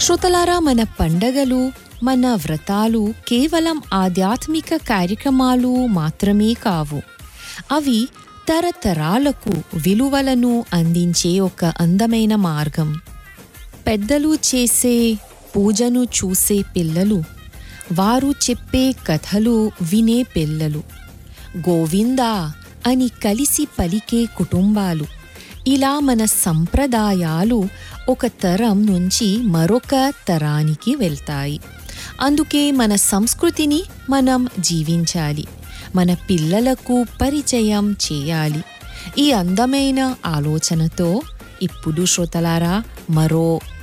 శ్రోతలారా మన పండగలు మన వ్రతాలు కేవలం ఆధ్యాత్మిక కార్యక్రమాలు మాత్రమే కావు అవి తరతరాలకు విలువలను అందించే ఒక అందమైన మార్గం పెద్దలు చేసే పూజను చూసే పిల్లలు వారు చెప్పే కథలు వినే పిల్లలు గోవిందా అని కలిసి పలికే కుటుంబాలు ఇలా మన సంప్రదాయాలు ఒక తరం నుంచి మరొక తరానికి వెళ్తాయి అందుకే మన సంస్కృతిని మనం జీవించాలి మన పిల్లలకు పరిచయం చేయాలి ఈ అందమైన ఆలోచనతో ఇప్పుడు శ్రోతలారా మరో